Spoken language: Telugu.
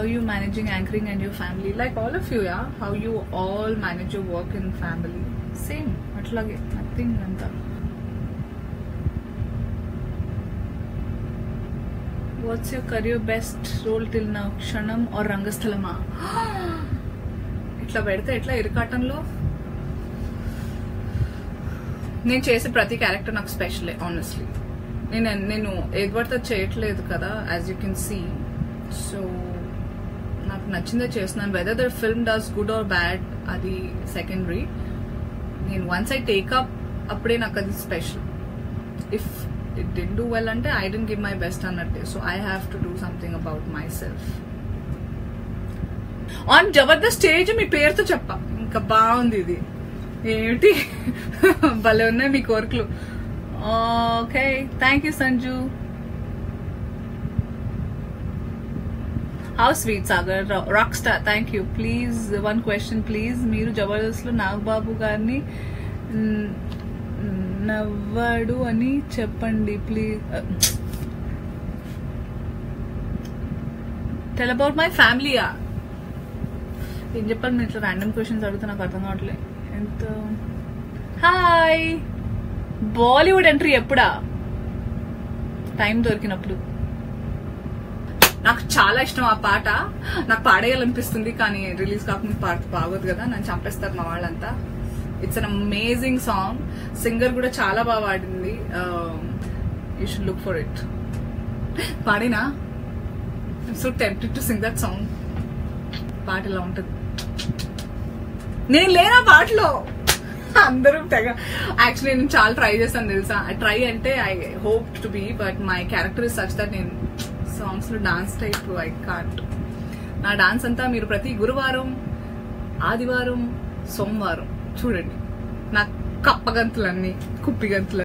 how you managing anchoring and your family like all of you yeah how you all manage your work in family same అట్లాగే నథింగ్ అంతా what's your career best role till నా క్షణం ఆర్ రంగస్థలమా ఇట్లా పెడితే ఎట్లా ఇరకాటంలో నేను చేసే ప్రతి క్యారెక్టర్ నాకు స్పెషలే ఆనెస్ట్లీ నేను నేను ఏది పడితే అది చేయట్లేదు కదా as you can see so నాకు నచ్చిందే చేస్తున్నాను whether the film does good or bad అది సెకండరీ నేను వన్స్ ఐ టేకప్ అప్పుడే నాకు అది స్పెషల్ ఇఫ్ ఇట్ డి డూ వెల్ అంటే I didn't give my best అన్నట్టే so I have to do something about myself on Jabardasth stage మీ పేరుతో చెప్ప ఇంకా బాగుంది ఇది ఏమిటి భలే ఉన్నాయి మీ కోరికలు okay thank you Sanju how sweet Sagar rock star thank you please one question please మీరు జబర్దస్త్ లో నాగబాబు గారిని న్- నవ్వాడు అని చెప్పండి ప్లీజ్ టెల్ అబౌట్ మై ఫ్యామిలీయా ఏం చెప్పాలి నేను ఇట్లా ర్యాండమ్ క్వశ్చన్స్ అడిగితే నాకు అర్థం కావట్లేదు ఎంత హాయ్ బాలీవుడ్ ఎంట్రీ ఎప్పుడా టైం దొరికినప్పుడు నాకు చాలా ఇష్టం ఆ పాట నాకు పాడేయాలనిపిస్తుంది కానీ రిలీజ్ కాకుండా పాడితే బాగోదు కదా నన్ను చంపేస్తారు మా వాళ్ళంతా it's an amazing song singer కూడా చాలా బాగా పాడింది you should look for it పాడినా so tempted to sing that song పాట ఇలా ఉంటుంది నేను లేనా పాటలో అందరూ తెగ యాక్చువల్లీ నేను చాలా ట్రై చేశాను తెలుసా ట్రై అంటే I hope to be but my character is such that నేను సాంగ్స్ లో డాన్స్ టైప్ ఐ కాంట్ నా డాన్స్ అంతా మీరు ప్రతి గురువారం ఆదివారం సోమవారం చూడండి నా కప్పగంతులన్నీ కుప్పిగంతులు